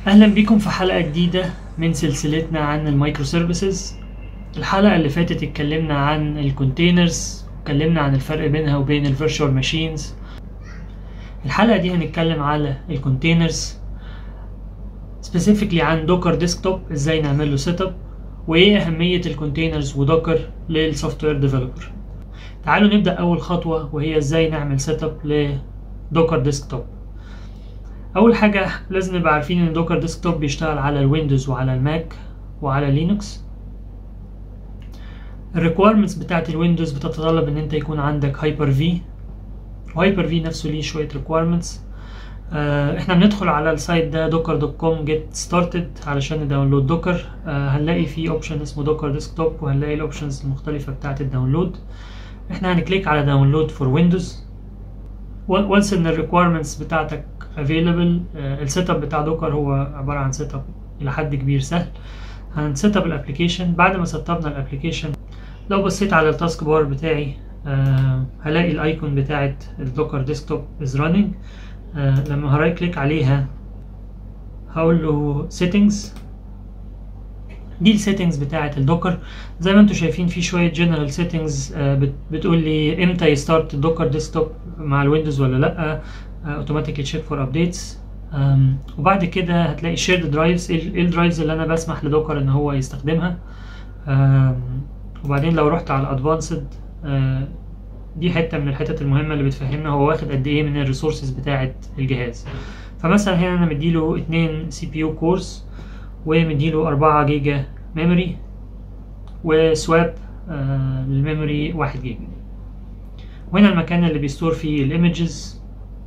اهلا بيكم في حلقة جديدة من سلسلتنا عن المايكرو سيرفيسز الحلقة اللي فاتت اتكلمنا عن الكونتينرز اتكلمنا عن الفرق بينها وبين الفيرتشوال ماشينز الحلقة دي هنتكلم على الكونتينرز سبيسيفيكلي عن دوكر ديسكتوب ازاي نعمل له سيت اب وايه اهمية الكونتينرز ودوكر للسوفت وير ديفلوبر تعالوا نبدأ اول خطوة وهي ازاي نعمل سيت اب لدوكر ديسكتوب اول حاجه لازم نبقى عارفين ان دوكر ديسكتوب بيشتغل على الويندوز وعلى الماك وعلى لينكس الريكويرمنتس بتاعت الويندوز بتتطلب ان انت يكون عندك هايبر في وهايبر في نفسه ليه شويه ريكويرمنتس آه احنا بندخل على السايت ده docker دوت كوم جيت ستارتد علشان نداونلود دوكر آه هنلاقي فيه اوبشن اسمه دوكر ديسكتوب وهنلاقي الاوبشنز المختلفه بتاعت الداونلود احنا هنكليك على داونلود فور ويندوز وانس ان الريكويرمنتس بتاعتك افيلبل السيت اب بتاع دوكر هو عباره عن سيت اب الى حد كبير سهل هنسيت اب الابلكيشن بعد ما سطبنا الابلكيشن لو بصيت على التاسك بار بتاعي آه هلاقي الايكون بتاعت الدوكر ديسكتوب از راننج لما هرايت كليك عليها هقول له settings دي السيتنجز بتاعه الدوكر زي ما انتم شايفين في شويه جنرال سيتنجز بتقول لي امتى يستارت الدوكر ديسكتوب مع الويندوز ولا لا اوتوماتيكلي تشيك فور ابديتس وبعد كده هتلاقي شيرد درايفز ايه الدرايفز اللي انا بسمح لدوكر ان هو يستخدمها وبعدين لو رحت على الادفانسد دي حته من الحتت المهمه اللي بتفهمنا هو واخد قد ايه من الريسورسز بتاعه الجهاز فمثلا هنا انا مديله اتنين سي بي يو كورس ومديله أربعة جيجا ميموري وسواب آه للميموري واحد جيجا وهنا المكان اللي بيستور فيه الايمجز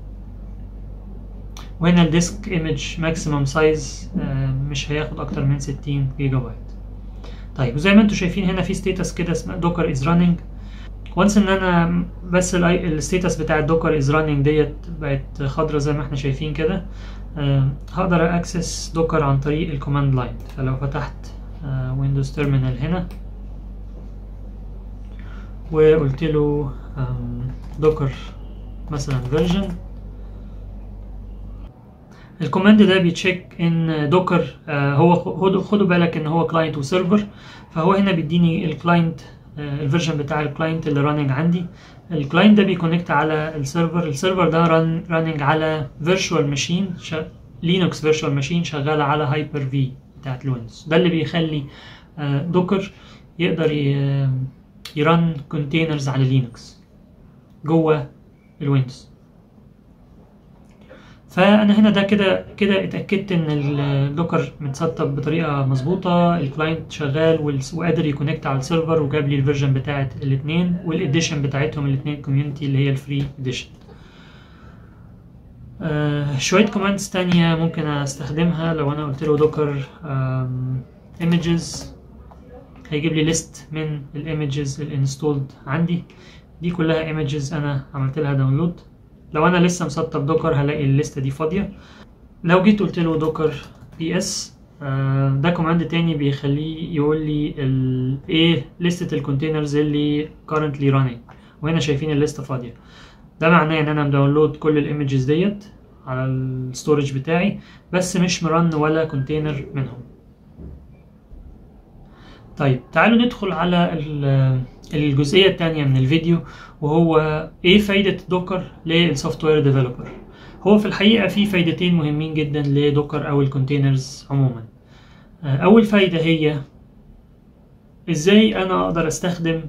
وهنا الديسك ايمج ماكسيمم سايز مش هياخد اكتر من 60 جيجا بايت طيب وزي ما انتم شايفين هنا في ستيتس كده اسمها دوكر از راننج وانس ان انا بس الستيتس بتاع الدوكر از راننج ديت بقت خضرا زي ما احنا شايفين كده أه هقدر اكسس دوكر عن طريق الكوماند لاين فلو فتحت ويندوز تيرمينال هنا وقلت له دوكر مثلا فيرجن الكوماند ده بيتشيك ان دوكر آه هو خدوا بالك ان هو كلاينت وسيرفر فهو هنا بيديني الكلاينت آه الفيرجن بتاع الكلاينت اللي راننج عندي الكلاينت ده بيكونكت على السيرفر السيرفر ده ران راننج على فيرتشوال ماشين لينكس فيرتشوال ماشين شغاله على هايبر في بتاعت الويندوز ده اللي بيخلي آه دوكر يقدر يرن كونتينرز على لينكس جوه الويندوز فانا هنا ده كده كده اتاكدت ان الدوكر متسطب بطريقه مظبوطه الكلاينت شغال وقادر يكونكت على السيرفر وجاب لي الفيرجن بتاعت الاثنين والاديشن بتاعتهم الاثنين كوميونتي اللي هي الفري اديشن آه شويه كوماندز تانية ممكن استخدمها لو انا قلت له دوكر ايمجز هيجيب لي ليست من الايمجز الانستولد عندي دي كلها ايمجز انا عملت لها داونلود لو انا لسه مسطب دوكر هلاقي الليسته دي فاضيه لو جيت قلت له دوكر بي اس آه ده كوماند تاني بيخليه يقول لي ايه لستة الكونتينرز اللي currently running وهنا شايفين الليسته فاضيه ده معناه ان انا مداونلود كل الايمجز ديت على الستورج بتاعي بس مش مرن ولا كونتينر منهم طيب تعالوا ندخل على الجزئية التانية من الفيديو وهو ايه فايدة دوكر للسوفت وير ديفلوبر هو في الحقيقة في فايدتين مهمين جدا لدوكر او الكونتينرز عموما اول فايدة هي ازاي انا اقدر استخدم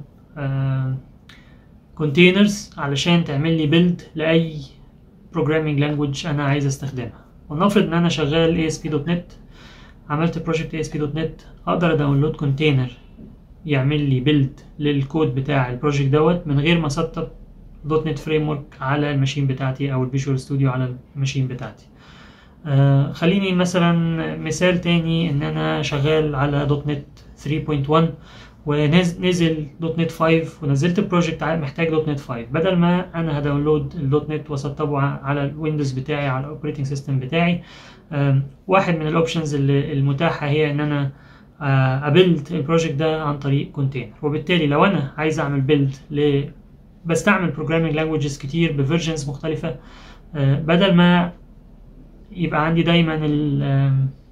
كونتينرز علشان تعمل لي بيلد لاي programming language انا عايز استخدمها ولنفرض ان انا شغال ASP.NET عملت بروجكت ASP.NET اقدر اداونلود كونتينر يعمل لي بيلد للكود بتاع البروجكت دوت من غير ما اسطب دوت نت فريم ورك على الماشين بتاعتي او الفيجوال ستوديو على الماشين بتاعتي آه خليني مثلا مثال تاني ان انا شغال على دوت نت 3.1 ونزل دوت نت 5 ونزلت بروجكت محتاج دوت نت 5 بدل ما انا هداونلود الدوت نت واسطبه على الويندوز بتاعي على الاوبريتنج سيستم بتاعي واحد من الاوبشنز المتاحه هي ان انا ابيلد البروجكت ده عن طريق كونتينر وبالتالي لو انا عايز اعمل بيلد ل بستعمل بروجرامينج لانجويجز كتير بفيرجنز مختلفه بدل ما يبقى عندي دايما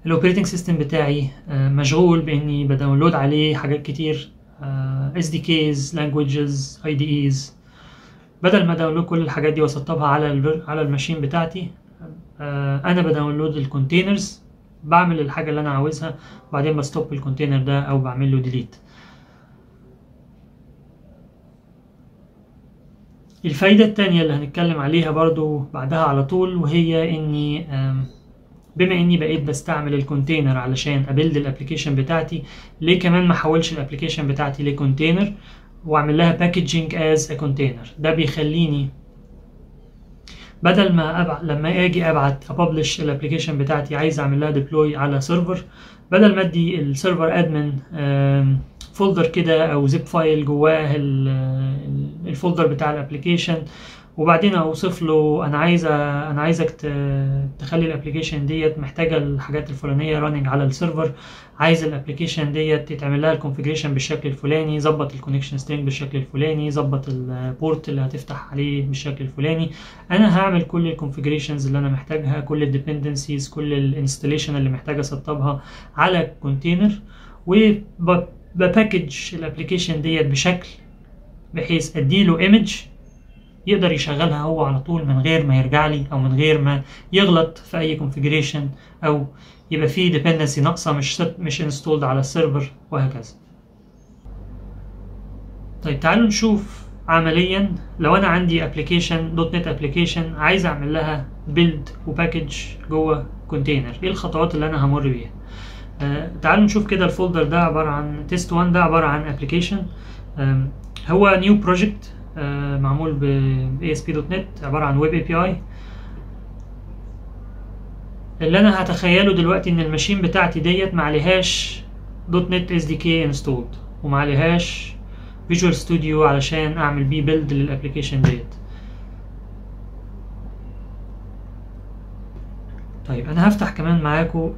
الاوبريتنج سيستم بتاعي آه، مشغول باني بداونلود عليه حاجات كتير اس دي كيز لانجويجز اي دي ايز بدل ما داونلود كل الحاجات دي واسطبها على ال على الماشين بتاعتي آه، انا بداونلود الكونتينرز بعمل الحاجه اللي انا عاوزها وبعدين بستوب الكونتينر ده او بعمل له ديليت الفايدة التانية اللي هنتكلم عليها برضو بعدها على طول وهي اني آم، بما اني بقيت بستعمل الكونتينر علشان ابيلد الابلكيشن بتاعتي ليه كمان ما احولش الابلكيشن بتاعتي لكونتينر واعمل لها باكجينج از ا كونتينر ده بيخليني بدل ما أبع... لما اجي ابعت ابلش الابلكيشن بتاعتي عايز اعمل لها ديبلوي على سيرفر بدل ما ادي السيرفر ادمن فولدر كده او زيب فايل جواه ال- ال- الفولدر بتاع الابلكيشن وبعدين اوصف له انا عايز انا عايزك ت- تخلي الابلكيشن ديت محتاجه الحاجات الفلانيه راننج على السيرفر عايز الابلكيشن ديت يتعمل لها الكونفيجريشن بالشكل الفلاني ظبط الكونكشن سترينج بالشكل الفلاني ظبط البورت اللي هتفتح عليه بالشكل الفلاني انا هعمل كل الكونفيجريشنز اللي انا محتاجها كل الديبندنسيز كل الانستليشن اللي محتاج اسطبها على كونتينر وبباكج الابلكيشن ديت بشكل بحيث اديله ايمج يقدر يشغلها هو على طول من غير ما يرجع لي او من غير ما يغلط في اي كونفيجريشن او يبقى فيه ديبندنسي ناقصه مش مش انستولد على السيرفر وهكذا طيب تعالوا نشوف عمليا لو انا عندي ابلكيشن دوت نت ابلكيشن عايز اعمل لها بيلد وباكج جوه كونتينر ايه الخطوات اللي انا همر بيها آه تعالوا نشوف كده الفولدر ده عباره عن تيست 1 ده عباره عن ابلكيشن هو نيو بروجكت معمول ب ASP.NET عباره عن ويب اي بي اي اللي انا هتخيله دلوقتي ان الماشين بتاعتي ديت ما عليهاش دوت نت اس دي كي انستولد وما عليهاش فيجوال ستوديو علشان اعمل بيه بيلد للابلكيشن ديت طيب انا هفتح كمان معاكم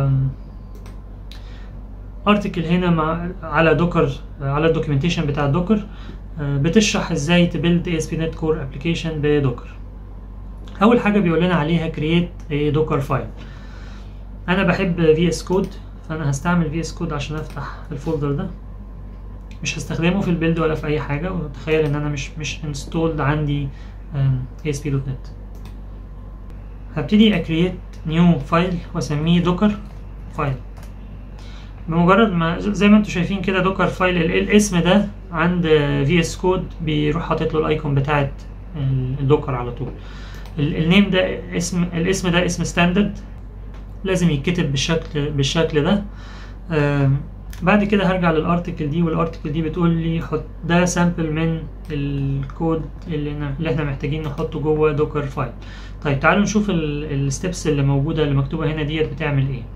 ارتكل هنا مع على دوكر على الدوكيومنتيشن بتاع دوكر بتشرح ازاي تبيلد اي اس بي نت كور ابلكيشن بدوكر اول حاجه بيقول لنا عليها كرييت اي دوكر فايل انا بحب في اس كود فانا هستعمل في اس كود عشان افتح الفولدر ده مش هستخدمه في البيلد ولا في اي حاجه وتخيل ان انا مش مش انستولد عندي اي اس بي دوت نت هبتدي اكرييت نيو فايل واسميه دوكر فايل بمجرد ما زي ما انتم شايفين كده دوكر فايل الاسم ده عند في اس كود بيروح حاطط له الايكون بتاعت الدوكر على طول النيم ده اسم الاسم ده اسم ستاندرد لازم يتكتب بالشكل بالشكل ده بعد كده هرجع للارتكل دي والارتكل دي بتقول لي حط ده سامبل من الكود اللي, اللي احنا محتاجين نحطه جوه دوكر فايل طيب تعالوا نشوف الستبس اللي موجوده اللي مكتوبه هنا ديت بتعمل ايه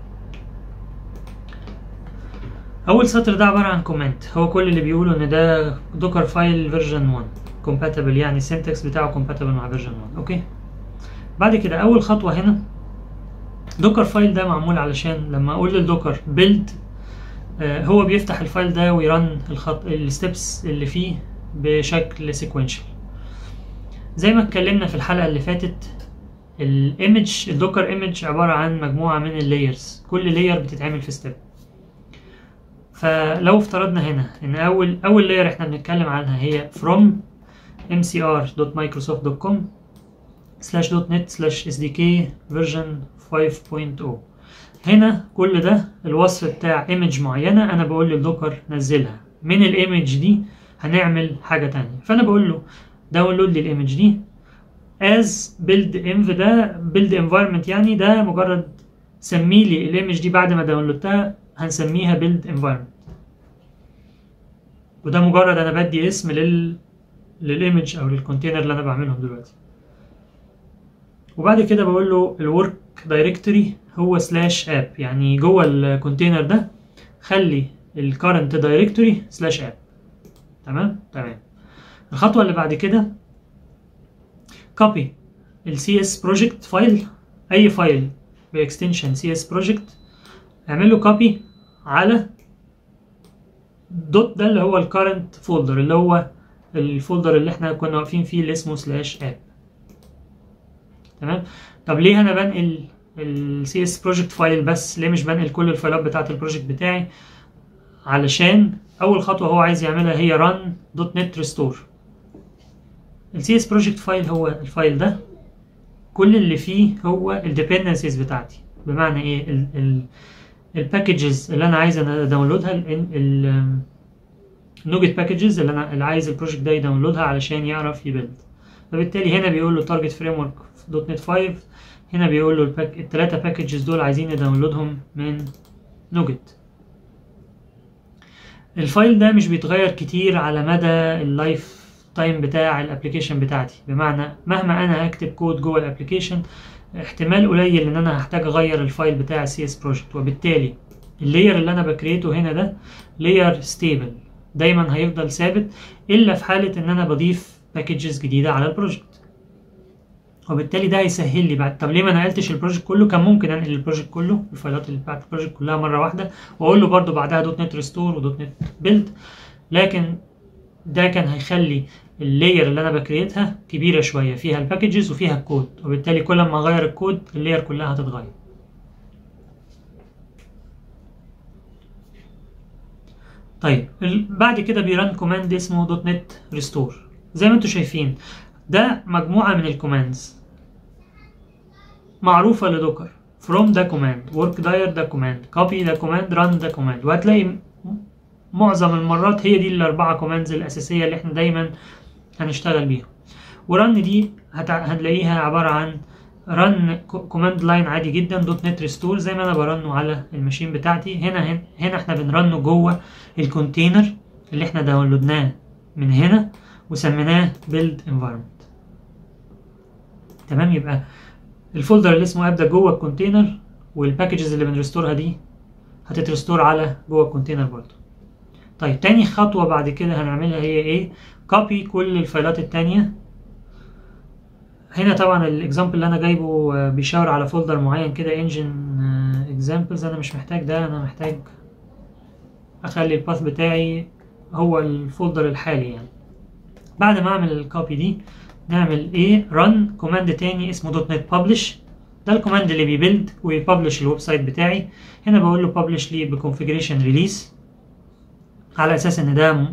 اول سطر ده عباره عن كومنت هو كل اللي بيقوله ان ده دوكر فايل فيرجن 1 compatible يعني السنتكس بتاعه compatible مع فيرجن 1 اوكي بعد كده اول خطوه هنا دوكر فايل ده معمول علشان لما اقول للدوكر بيلد آه هو بيفتح الفايل ده ويرن الخط الستبس اللي فيه بشكل سيكونشال زي ما اتكلمنا في الحلقه اللي فاتت الايمج الدوكر ايمج عباره عن مجموعه من اللايرز كل لاير بتتعمل في ستيب فلو افترضنا هنا ان اول اول لاير احنا بنتكلم عنها هي from mcr.microsoft.com slash .net slash sdk version 5.0 هنا كل ده الوصف بتاع ايمج معينة انا بقول للدوكر نزلها من الايمج دي هنعمل حاجة تانية فانا بقول له داونلود لي الايمج دي as build env ده build environment يعني ده مجرد سمي لي الايمج دي بعد ما داونلودتها هنسميها build environment وده مجرد انا بدي اسم لل للايمج او للكونتينر اللي انا بعملهم دلوقتي وبعد كده بقول له الورك دايركتوري هو سلاش اب يعني جوه الكونتينر ده خلي الكرنت دايركتوري سلاش اب تمام تمام الخطوه اللي بعد كده كوبي السي اس بروجكت فايل اي فايل باكستنشن سي اس بروجكت اعمل له كوبي على دوت ده اللي هو الكرنت فولدر اللي هو الفولدر اللي احنا كنا واقفين فيه اللي اسمه سلاش اب تمام طب ليه انا بنقل السي اس بروجكت فايل بس ليه مش بنقل كل الفايلات بتاعه البروجكت بتاعي علشان اول خطوه هو عايز يعملها هي run دوت نت ريستور السي اس بروجكت فايل هو الفايل ده كل اللي فيه هو الديبندنسيز بتاعتي بمعنى ايه الباكجز اللي انا عايز اداونلودها النوجت باكجز اللي انا اللي عايز البروجكت ده يداونلودها علشان يعرف يبيلد فبالتالي هنا بيقول له تارجت فريم ورك دوت نت 5 هنا بيقول له الباك الثلاثه باكجز دول عايزين نداونلودهم من نوجت الفايل ده مش بيتغير كتير على مدى اللايف تايم بتاع الابلكيشن بتاعتي بمعنى مهما انا هكتب كود جوه الابلكيشن احتمال قليل ان انا هحتاج اغير الفايل بتاع السي اس بروجكت وبالتالي اللاير اللي انا بكريته هنا ده لاير ستيبل دايما هيفضل ثابت الا في حاله ان انا بضيف باكجز جديده على البروجكت وبالتالي ده هيسهل لي بعد طب ليه ما نقلتش البروجكت كله كان ممكن انقل البروجكت كله الفايلات اللي بتاعت البروجكت كلها مره واحده واقول له برده بعدها دوت نت ريستور ودوت نت بيلد لكن ده كان هيخلي اللاير اللي انا بكريتها كبيره شويه فيها الباكجز وفيها الكود وبالتالي كل ما اغير الكود اللاير كلها هتتغير طيب بعد كده بيرن كوماند اسمه دوت نت ريستور زي ما انتم شايفين ده مجموعه من الكوماندز معروفه لدوكر from ده كوماند work داير ده كوماند copy ده كوماند run ده كوماند وهتلاقي معظم المرات هي دي الاربعه كوماندز الاساسيه اللي احنا دايما هنشتغل بيها ورن دي هتلاقيها عباره عن رن كوماند لاين عادي جدا دوت نت ريستور زي ما انا برنه على الماشين بتاعتي هنا هنا احنا بنرنه جوه الكونتينر اللي احنا داونلودناه من هنا وسميناه build environment تمام يبقى الفولدر اللي اسمه اب ده جوه الكونتينر والباكجز اللي بنريستورها دي هتتريستور على جوه الكونتينر برضه طيب تاني خطوه بعد كده هنعملها هي ايه كوبي كل الفايلات التانية هنا طبعا الاكزامبل اللي انا جايبه بيشاور على فولدر معين كده انجن اكزامبلز انا مش محتاج ده انا محتاج اخلي الباث بتاعي هو الفولدر الحالي يعني بعد ما اعمل الكوبي دي نعمل ايه رن كوماند تاني اسمه دوت نت ببلش ده الكوماند اللي بيبيلد ويببلش الويب سايت بتاعي هنا بقول له ببلش لي بكونفيجريشن ريليس على اساس ان ده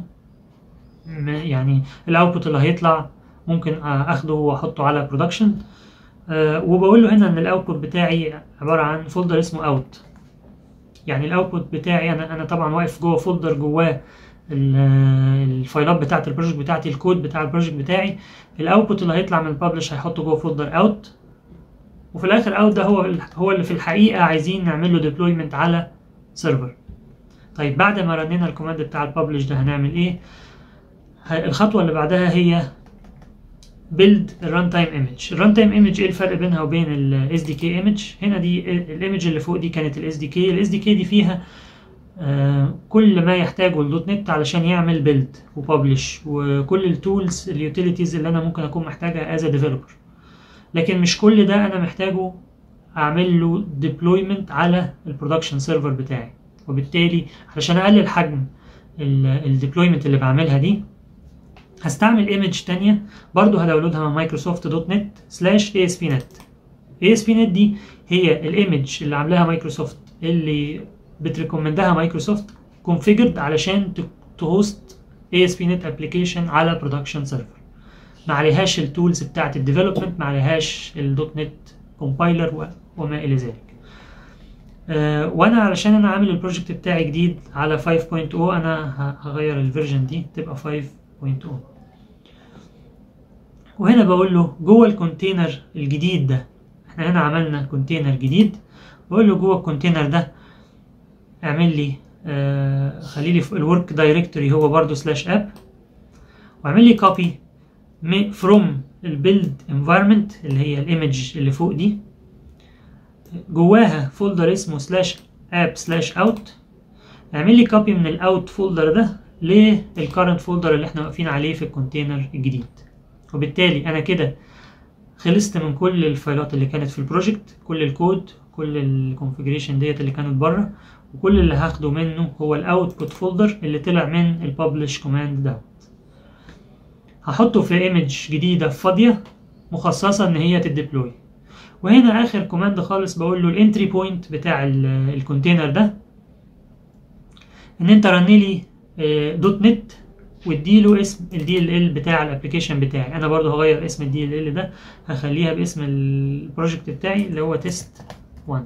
يعني الاوتبوت اللي هيطلع ممكن اخده واحطه على برودكشن أه وبقول له هنا ان الاوتبوت بتاعي عباره عن فولدر اسمه اوت يعني الاوتبوت بتاعي انا انا طبعا واقف جوه فولدر جواه الفايلات بتاعه البروجكت بتاعتي الكود بتاع البروجكت بتاعي الاوتبوت اللي هيطلع من الببلش هيحطه جوه فولدر اوت وفي الاخر اوت ده هو هو اللي في الحقيقه عايزين نعمل له ديبلويمنت على سيرفر طيب بعد ما رنينا الكوماند بتاع الببلش ده هنعمل ايه الخطوه اللي بعدها هي build الران تايم ايمج الران تايم ايمج ايه الفرق بينها وبين الاس دي كي ايمج هنا دي الايمج اللي فوق دي كانت الاس دي كي الاس دي كي دي فيها آه كل ما يحتاجه الدوت نت علشان يعمل بيلد وببلش وكل التولز اليوتيليتيز اللي انا ممكن اكون محتاجها از ديفلوبر لكن مش كل ده انا محتاجه اعمل له ديبلويمنت على البرودكشن سيرفر بتاعي وبالتالي علشان اقلل حجم الديبلويمنت اللي بعملها دي هستعمل ايمج تانية برضو هداونلودها من مايكروسوفت دوت نت سلاش اي اس بي نت اي اس بي نت دي هي الايمج اللي عاملاها مايكروسوفت اللي بتريكومندها مايكروسوفت كونفيجرد علشان تهوست اي اس بي نت ابلكيشن على برودكشن سيرفر ما عليهاش التولز بتاعت الديفلوبمنت ما عليهاش الدوت نت كومبايلر وما الى ذلك أه وانا علشان انا عامل البروجكت بتاعي جديد على 5.0 انا هغير الفيرجن دي تبقى 5.0 وهنا بقول له جوه الكونتينر الجديد ده احنا هنا عملنا كونتينر جديد بقول له جوه الكونتينر ده اعمل لي آه خلي لي الورك دايركتوري هو برضو سلاش اب واعمل لي كوبي فروم البيلد انفايرمنت اللي هي الايمج اللي فوق دي جواها فولدر اسمه سلاش اب سلاش اوت اعمل لي كوبي من الاوت فولدر ده للكارنت فولدر اللي احنا واقفين عليه في الكونتينر الجديد وبالتالي انا كده خلصت من كل الفايلات اللي كانت في البروجكت كل الكود كل الكونفيجريشن ديت اللي كانت بره وكل اللي هاخده منه هو الاوتبوت فولدر اللي طلع من الببلش كوماند دوت هحطه في ايمج جديده فاضيه مخصصه ان هي تديبلوي وهنا اخر كوماند خالص بقول له الانتري بوينت بتاع الكونتينر ده ان انت رن لي دوت نت واديله اسم الدي ال ال بتاع الابلكيشن بتاعي انا برضو هغير اسم الدي ال ال ده هخليها باسم البروجكت بتاعي اللي هو تيست 1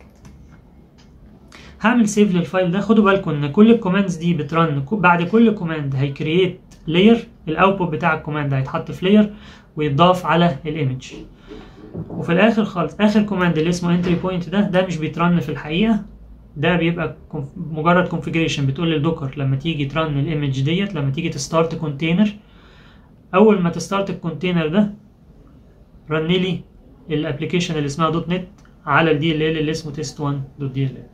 هعمل سيف للفايل ده خدوا بالكم ان كل الكوماندز دي بترن بعد كل كوماند هيكرييت لاير الاوتبوت بتاع الكوماند هيتحط في لاير ويتضاف على الايمج وفي الاخر خالص اخر كوماند اللي اسمه انتري بوينت ده ده مش بيترن في الحقيقه ده بيبقى مجرد كونفيجريشن بتقول للدوكر لما تيجي ترن الايمج ديت لما تيجي تستارت كونتينر اول ما تستارت الكونتينر ده رن لي الابلكيشن اللي اسمها دوت نت على الدي ال ال اللي اسمه تيست 1 دوت دي ال ال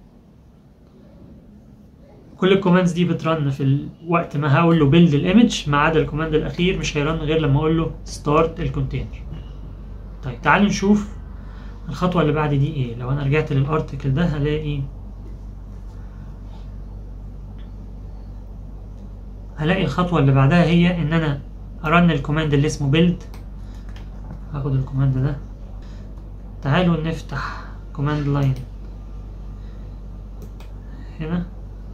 كل الكوماندز دي بترن في الوقت ما هقول له بيلد الايمج ما عدا الكوماند الاخير مش هيرن غير لما اقول له ستارت الكونتينر طيب تعالوا نشوف الخطوه اللي بعد دي ايه لو انا رجعت للارتكل ده هلاقي هلاقي الخطوه اللي بعدها هي ان انا ارن الكوماند اللي اسمه بيلد هاخد الكوماند ده تعالوا نفتح كوماند لاين هنا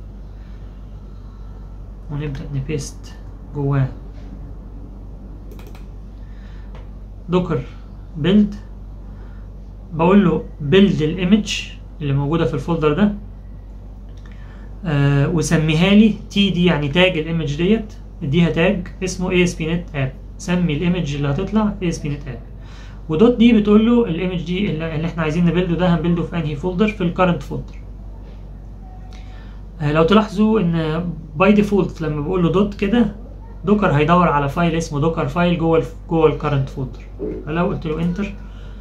ونبدأ نبيست جواه دوكر بيلد بقول له بيلد الايمج اللي موجودة في الفولدر ده آه وسميها لي تي دي يعني تاج الايمج ديت اديها تاج اسمه اي اس بي نت اب سمي الايمج اللي هتطلع اي اس بي نت اب ودوت دي بتقول له الايمج دي اللي احنا عايزين نبيلده ده هنبيلده في انهي فولدر في الكرنت فولدر لو تلاحظوا ان باي ديفولت لما بقول له دوت كده دوكر هيدور على فايل اسمه دوكر فايل جوه ال جوه الكرنت فولدر فلو قلت له انتر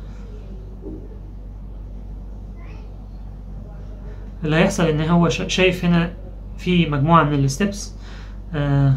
اللي هيحصل ان هو شايف هنا في مجموعه من الستبس آه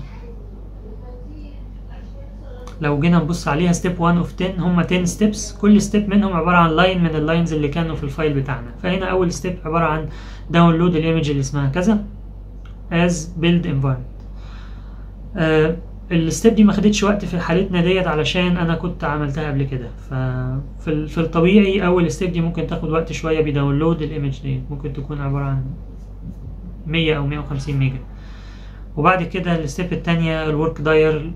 لو جينا نبص عليها ستيب 1 اوف 10 هم 10 ستيبس كل ستيب منهم عباره عن لاين من اللاينز اللي كانوا في الفايل بتاعنا فهنا اول ستيب عباره عن داونلود الايمج اللي اسمها كذا as build environment آه الستيب دي ما خدتش وقت في حالتنا ديت علشان انا كنت عملتها قبل كده ففي في الطبيعي اول ستيب دي ممكن تاخد وقت شويه بيداونلود الايمج دي ممكن تكون عباره عن 100 او 150 ميجا وبعد كده الستيب التانية الورك داير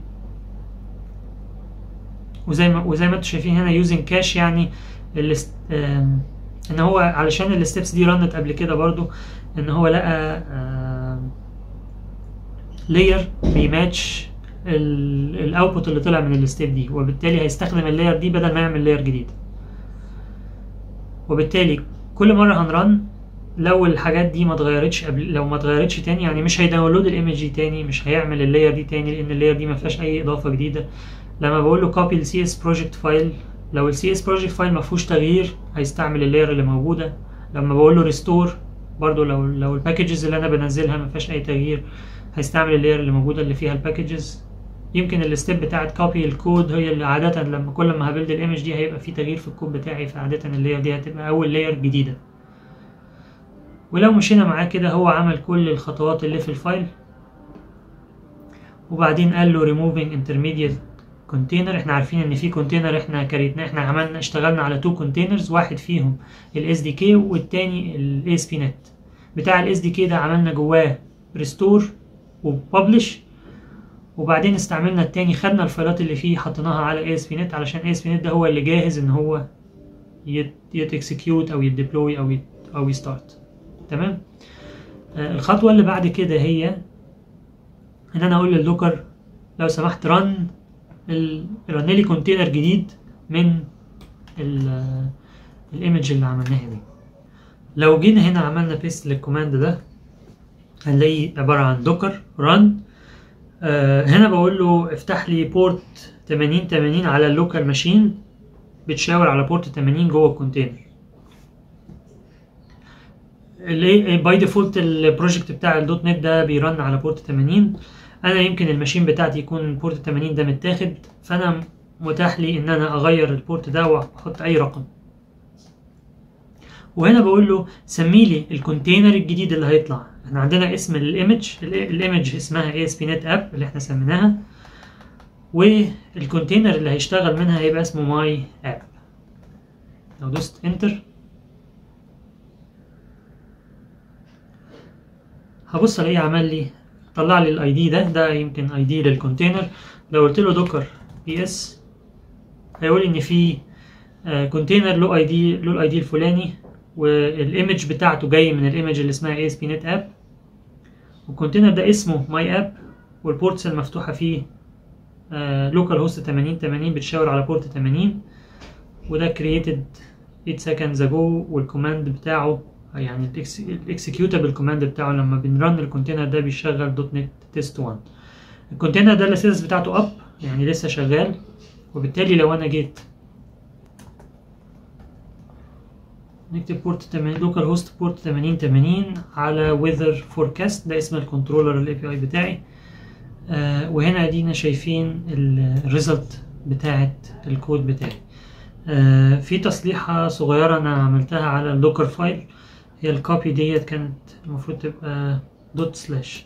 وزي ما وزي ما انتم شايفين هنا يوزنج كاش يعني ان هو علشان الستبس دي رنت قبل كده برضو ان هو لقى لاير بيماتش الاوتبوت اللي طلع من الستيب دي وبالتالي هيستخدم اللاير دي بدل ما يعمل لاير جديد وبالتالي كل مره هنرن لو الحاجات دي ما اتغيرتش قبل لو ما اتغيرتش تاني يعني مش هيداونلود الايمج دي تاني مش هيعمل اللاير دي تاني لان اللاير دي ما فيهاش اي اضافه جديده لما بقول له copy السي اس بروجكت فايل لو السي اس بروجكت فايل ما فيهوش تغيير هيستعمل اللاير اللي موجوده لما بقول له ريستور برضو لو لو الباكجز اللي انا بنزلها ما فيهاش اي تغيير هيستعمل اللاير اللي موجوده اللي فيها الباكجز يمكن الستيب بتاعت كوبي الكود هي اللي عاده لما كل ما هبلد الايمج دي هيبقى في تغيير في الكود بتاعي فعاده اللاير دي هتبقى اول لاير جديده ولو مشينا معاه كده هو عمل كل الخطوات اللي في الفايل وبعدين قال له removing intermediate كونتينر احنا عارفين ان في كونتينر احنا كريتناه احنا عملنا اشتغلنا على تو كونتينرز واحد فيهم الاس دي كي والتاني الاي اس بي نت بتاع الاس دي كي ده عملنا جواه ريستور وببلش وبعدين استعملنا التاني خدنا الفايلات اللي فيه حطيناها على اي اس بي نت علشان اي اس بي نت ده هو اللي جاهز ان هو يتكسكيوت او يديبلوي او يت او يستارت تمام آه الخطوه اللي بعد كده هي ان انا اقول للدوكر لو سمحت رن رن لي كونتينر جديد من الايمج اللي عملناها دي لو جينا هنا عملنا بيست للكوماند ده هنلاقي عبارة عن دوكر رن آه هنا بقول له افتح لي بورت 8080 على اللوكال ماشين بتشاور على بورت 80 جوه الكونتينر باي ديفولت البروجكت بتاع الدوت نت ده بيرن على بورت 80 انا يمكن الماشين بتاعتي يكون بورت 80 ده متاخد فانا متاح لي ان انا اغير البورت ده واحط اي رقم وهنا بقول له سمي لي الكونتينر الجديد اللي هيطلع احنا عندنا اسم الايمج الايمج اسمها اي اس بي نت اب اللي احنا سميناها والكونتينر اللي هيشتغل منها هيبقى اسمه ماي اب لو دوست انتر هبص الاقيه عمل لي طلع لي الاي دي ده ده يمكن اي دي للكونتينر لو قلت له دوكر بي اس هيقول ان في كونتينر له اي دي له الاي دي الفلاني والايمج بتاعته جاي من الايمج اللي اسمها اي اس بي نت اب والكونتينر ده اسمه ماي اب والبورتس المفتوحه فيه لوكال هوست 8080 بتشاور على بورت 80 وده created 8 seconds ago والكوماند بتاعه يعني الاكسكيوتابل كوماند بتاعه لما بنرن الكونتينر ده بيشغل دوت نت تيست 1 الكونتينر ده الاساس بتاعته اب يعني لسه شغال وبالتالي لو انا جيت نكتب بورت 80 لوكال هوست بورت 8080 على ويذر فوركاست ده اسم الكنترولر الاي بي اي بتاعي آه وهنا ادينا شايفين الريزلت بتاعت الكود بتاعي آه في تصليحة صغيرة أنا عملتها على اللوكر فايل هي الكوبي ديت كانت المفروض تبقى دوت سلاش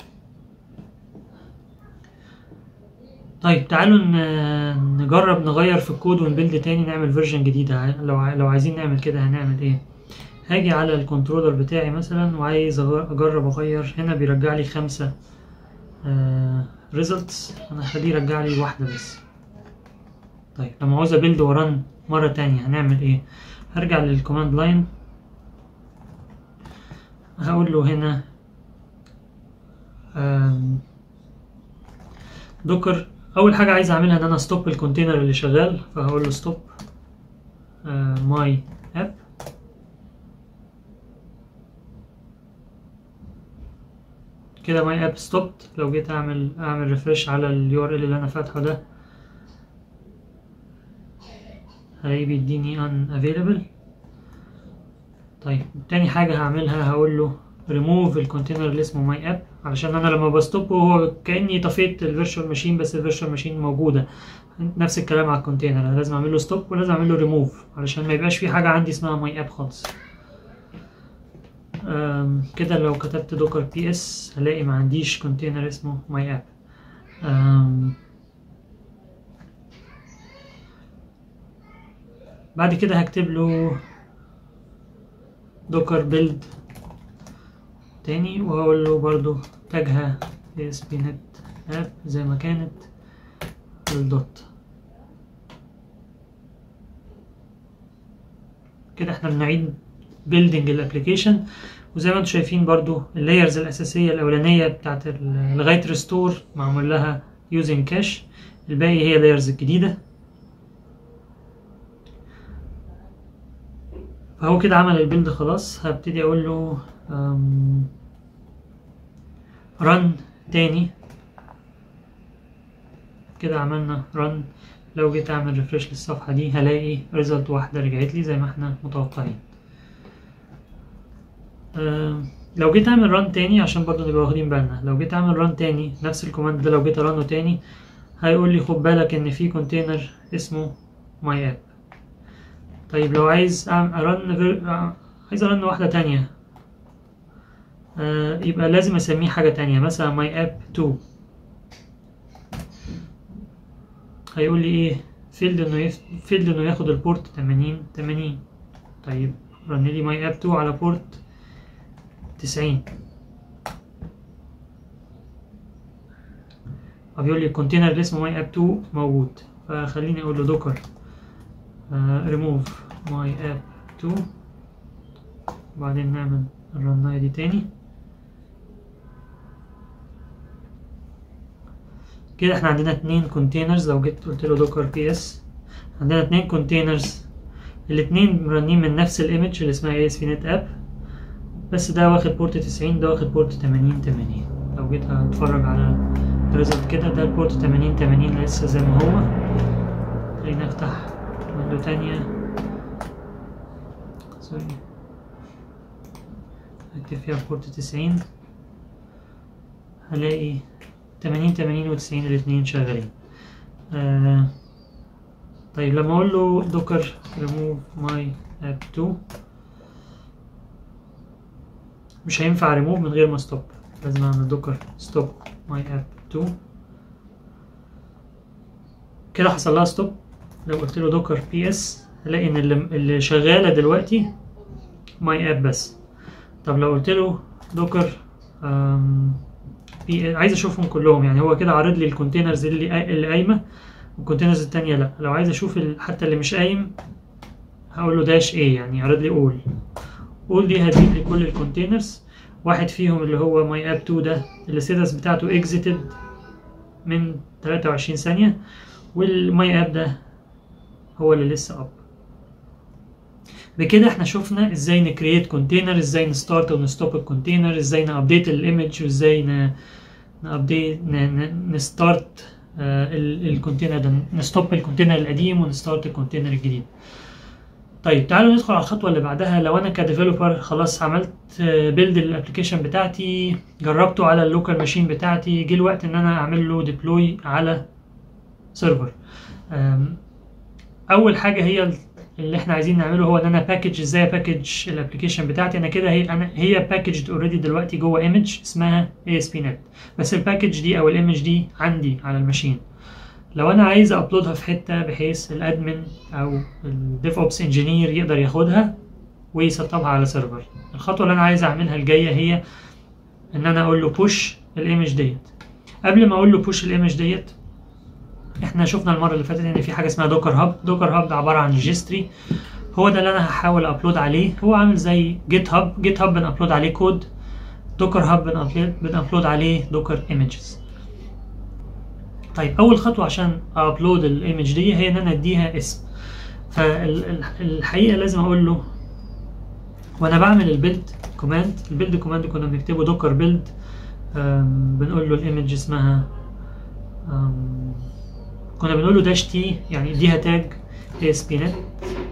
طيب تعالوا نجرب نغير في الكود ونبيلد تاني نعمل فيرجن جديدة لو لو عايزين نعمل كده هنعمل ايه هاجي على الكنترولر بتاعي مثلا وعايز اجرب اغير هنا بيرجع لي خمسة ريزلتس انا هخليه يرجع لي واحدة بس طيب لما عاوز ابيلد ورن مرة تانية هنعمل ايه هرجع للكوماند لاين هقول له هنا دوكر اول حاجة عايز اعملها ان انا ستوب الكونتينر اللي شغال فهقول له ستوب ماي اب كده ماي اب ستوبت لو جيت اعمل اعمل ريفرش على اليو ار ال اللي انا فاتحه ده هلاقيه بيديني unavailable طيب تاني حاجة هعملها هقول له remove الكونتينر اللي اسمه ماي اب علشان انا لما بستوبه هو كاني طفيت الفيرتشوال ماشين بس الفيرتشوال ماشين موجودة نفس الكلام على الكونتينر انا لازم اعمل له ستوب ولازم اعمل له ريموف علشان ما يبقاش في حاجة عندي اسمها ماي اب خالص كده لو كتبت دوكر بي اس هلاقي ما عنديش كونتينر اسمه ماي اب بعد كده هكتب له دوكر بيلد تاني وهقول له برضو تاجها اسبي نت اب زي ما كانت الدوت كده احنا بنعيد بيلدينج الابليكيشن وزي ما انتم شايفين برضو اللايرز الاساسيه الاولانيه بتاعت لغايه ريستور معمول لها يوزنج كاش الباقي هي لايرز الجديده فهو كده عمل البيلد خلاص هبتدي اقول له رن تاني كده عملنا رن لو جيت اعمل ريفرش للصفحة دي هلاقي ريزلت واحدة رجعت لي زي ما احنا متوقعين لو جيت اعمل رن تاني عشان برضه نبقى واخدين بالنا لو جيت اعمل رن تاني نفس الكوماند ده لو جيت ارنه تاني هيقول لي خد بالك ان في كونتينر اسمه ماي اب طيب لو عايز ارن عايز ارن واحدة تانية آه يبقى لازم اسميه حاجة تانية مثلا ماي اب 2 هيقول لي ايه فيلد انه يف... فيلد انه ياخد البورت 80 80 طيب رن لي ماي اب 2 على بورت 90 فبيقول لي الكونتينر اللي اسمه ماي اب 2 موجود فخليني اقول له دوكر ريموف ماي اب 2 وبعدين نعمل الرناية دي تاني كده احنا عندنا اتنين كونتينرز لو جيت قلت له دوكر بي اس عندنا اتنين كونتينرز الاتنين مرنين من نفس الايمج اللي اسمها اي اس في نت اب بس ده واخد بورت 90 ده واخد بورت 80 80 لو جيت اتفرج على الريزلت كده ده البورت 80 80 لسه زي ما هو خلينا نفتح ويندو تانية سوري اكتب فيها بورت 90 هلاقي 80 80 و 90 الاتنين شغالين آه طيب لما اقول له دوكر ريموف ماي اب 2 مش هينفع ريموف من غير ما ستوب لازم اعمل دوكر ستوب ماي اب 2 كده حصل لها ستوب لو قلت له دوكر بي اس هلاقي ان اللي, اللي شغاله دلوقتي ماي اب بس طب لو قلت له دوكر في عايز اشوفهم كلهم يعني هو كده عارض لي الكونتينرز اللي اللي قايمه والكونتينرز التانية لا لو عايز اشوف ال- حتى اللي مش قايم هقول له داش ايه يعني يعرض لي اول اول دي هتجيب لي كل الكونتينرز واحد فيهم اللي هو ماي اب 2 ده اللي الستاتس بتاعته اكزيتد من 23 ثانية والماي اب ده هو اللي لسه اب بكده احنا شفنا ازاي نكريت كونتينر ازاي نستارت ونستوب الكونتينر ازاي نابديت الايمج وازاي ن نابديت نستارت الكونتينر ده نستوب الكونتينر القديم ونستارت الكونتينر الجديد طيب تعالوا ندخل على الخطوه اللي بعدها لو انا كديفلوبر خلاص عملت بيلد الابلكيشن بتاعتي جربته على اللوكال ماشين بتاعتي جه الوقت ان انا اعمل له ديبلوي على سيرفر اول حاجه هي اللي احنا عايزين نعمله هو ان انا باكج ازاي باكج الابلكيشن بتاعتي انا كده هي انا هي باكجد اوريدي دلوقتي جوه ايمج اسمها اي اس بي نت بس الباكج دي او الايمج دي عندي على الماشين لو انا عايز ابلودها في حته بحيث الادمن او الديف اوبس انجينير يقدر ياخدها ويسطبها على سيرفر الخطوه اللي انا عايز اعملها الجايه هي ان انا اقول له بوش الايمج ديت قبل ما اقول له بوش الايمج ديت احنا شفنا المره اللي فاتت ان في حاجه اسمها دوكر هاب دوكر هاب ده عباره عن ريجستري هو ده اللي انا هحاول ابلود عليه هو عامل زي جيت هاب جيت هاب بنابلود عليه كود دوكر هاب بنابلود بنابلود عليه دوكر ايمجز طيب اول خطوه عشان ابلود الايمج دي هي ان انا اديها اسم فالحقيقه لازم اقول له وانا بعمل البيلد كوماند البيلد كوماند كنا بنكتبه دوكر بيلد بنقول له الايمج اسمها كنا بنقول له داش تي يعني اديها تاج اس بي نت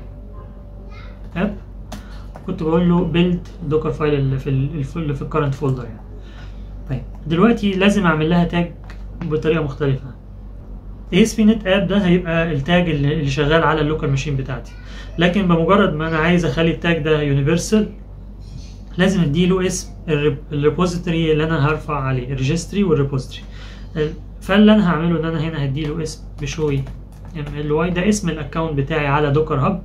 اب كنت بقول له بيلد دوكر فايل اللي في اللي في الكرنت فولدر يعني طيب دلوقتي لازم اعمل لها تاج بطريقه مختلفه اس بي نت اب ده هيبقى التاج اللي شغال على اللوكال ماشين بتاعتي لكن بمجرد ما انا عايز اخلي التاج ده يونيفرسال لازم اديله اسم الريبوزيتوري اللي انا هرفع عليه الريجستري والريبوزيتوري فاللي انا هعمله ان انا هنا هديله اسم بشوي ام ال واي ده اسم الاكونت بتاعي على دوكر هاب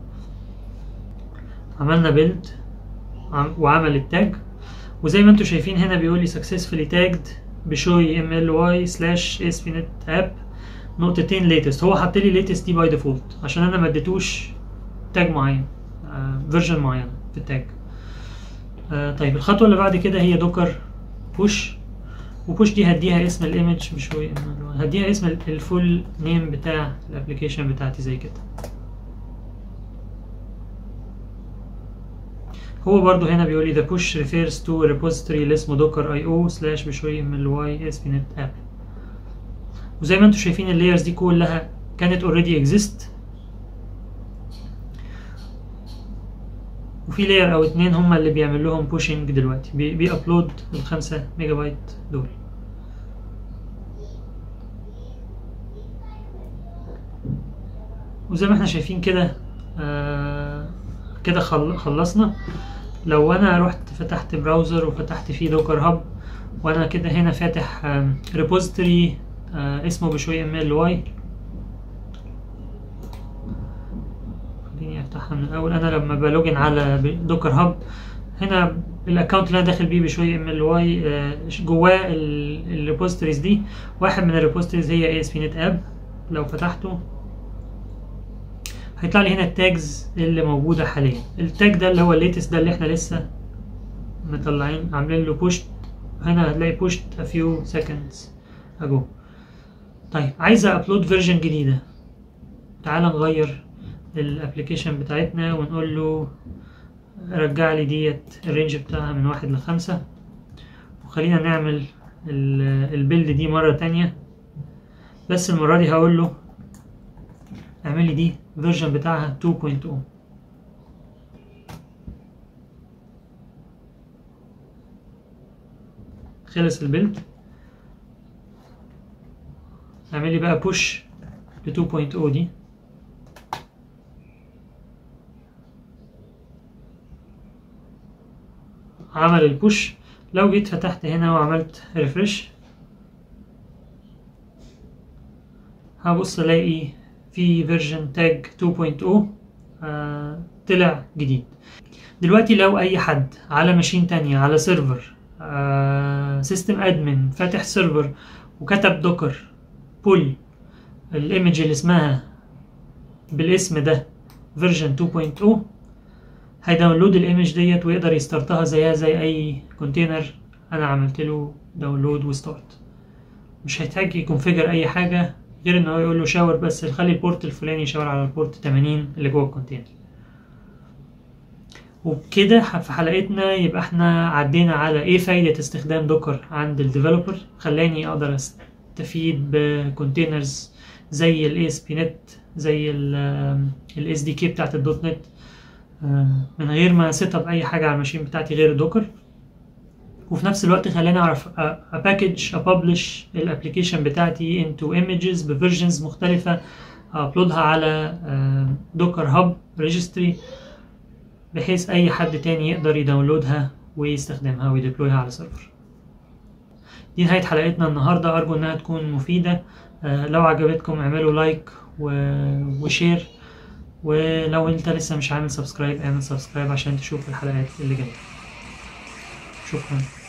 عملنا بيلد وعمل التاج وزي ما انتم شايفين هنا بيقول لي successfully tagged بشوي ام ال واي سلاش اس بي نت اب نقطتين ليتست هو حط لي ليتست دي باي ديفولت عشان انا ما اديتوش تاج معين فيرجن معين في التاج آه طيب الخطوه اللي بعد كده هي دوكر بوش وبوش دي هديها اسم الايمج بشوي هديها اسم الفول نيم بتاع الابلكيشن بتاعتي زي كده هو برضو هنا بيقول لي the push refers to a repository اللي اسمه docker io slash بشوي من الواي اس بي نت اب وزي ما انتم شايفين اللايرز دي كلها كانت already exist وفي لاير او اتنين هما اللي بيعمل لهم pushing دلوقتي بي, بي upload الخمسة ميجا بايت دول وزي ما احنا شايفين كده آه كده خل خلصنا لو انا رحت فتحت براوزر وفتحت فيه دوكر هاب وانا كده هنا فاتح ريبوزيتوري اسمه بشوي ام ال واي خليني افتحها من الاول انا لما بلوجن على دوكر هاب هنا الاكونت اللي انا داخل بيه بشوي ام ال واي جواه الريبوزيتوريز دي واحد من الريبوزيتوريز هي اي اس بي نت اب لو فتحته هيطلع لي هنا التاجز اللي موجودة حاليا التاج ده اللي هو الليتست ده اللي احنا لسه مطلعين عاملين له بوش هنا هتلاقي بوش a few seconds ago طيب عايز ابلود فيرجن جديدة تعال نغير الابلكيشن بتاعتنا ونقول له رجع لي ديت الرينج بتاعها من واحد لخمسة وخلينا نعمل البيلد دي مرة تانية بس المرة دي هقول له اعمل لي دي فيرجن بتاعها 2.0 خلص البيلد اعمل لي بقى بوش ل 2.0 دي عمل البوش لو جيت فتحت هنا وعملت ريفرش هبص الاقي في فيرجن تاج 2.0 آه طلع جديد دلوقتي لو اي حد على ماشين تانية على سيرفر سيستم ادمن فاتح سيرفر وكتب دوكر بول الايمج اللي اسمها بالاسم ده فيرجن 2.0 هيداونلود الايمج ديت ويقدر يستارتها زيها زي اي كونتينر انا عملت له داونلود وستارت مش هيحتاج يكونفيجر اي حاجه غير ان هو يقول له شاور بس خلي البورت الفلاني يشاور على البورت 80 اللي جوه الكونتينر وبكده في حلقتنا يبقى احنا عدينا على ايه فايدة استخدام دوكر عند الديفلوبر خلاني اقدر استفيد بكونتينرز زي الاي اس بي نت زي الاس دي كي بتاعت الدوت نت من غير ما سيت اب اي حاجه على الماشين بتاعتي غير دوكر وفي نفس الوقت خلاني اعرف اباكج ابلش الابلكيشن بتاعتي انتو ايمجز بفيرجنز مختلفه ابلودها على دوكر هاب ريجستري بحيث اي حد تاني يقدر يداونلودها ويستخدمها ويديبلويها على سيرفر دي نهاية حلقتنا النهاردة أرجو إنها تكون مفيدة لو عجبتكم اعملوا لايك وشير ولو انت لسه مش عامل سبسكرايب اعمل سبسكرايب عشان تشوف الحلقات اللي جايه شكرا